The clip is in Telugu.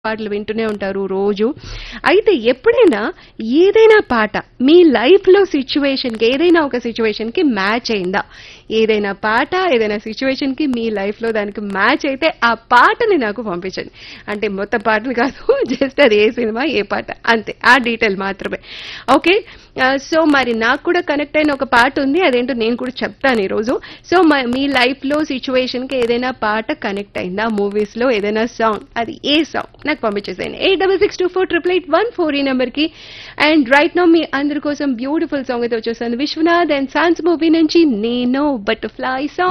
పాటలు వింటూనే ఉంటారు రోజు అయితే ఎప్పుడైనా ఏదైనా పాట మీ లైఫ్ లో సిచ్యువేషన్ కి ఏదైనా ఒక సిచ్యువేషన్ కి మ్యాచ్ అయిందా ఏదైనా పాట ఏదైనా సిచ్యువేషన్ కి మీ లైఫ్ లో దానికి మ్యాచ్ అయితే ఆ పాటని నాకు పంపించండి అంటే మొత్తం పాటలు కాదు జస్ట్ అది ఏ సినిమా ఏ పాట అంతే ఆ డీటెయిల్ మాత్రమే ఓకే సో మరి నాకు కూడా కనెక్ట్ అయిన ఒక పాట ఉంది అదేంటో నేను కూడా చెప్తాను ఈరోజు సో మీ లైఫ్ లో సిచ్యువేషన్ కి ఏదైనా పాట కనెక్ట్ అయిందా మూవీస్ లో ఏదైనా సాంగ్ అది ఏ సాంగ్ నాకు పంపించేసేయండి eight double six two four triple eight one four ఈ నెంబర్ కి అండ్ రైట్ నో మీ అందరి కోసం బ్యూటిఫుల్ సాంగ్ అయితే వచ్చేసాను విశ్వనాథ్ అండ్ సాన్స్ మూవీ నుంచి నేను బటర్ఫ్లై సాంగ్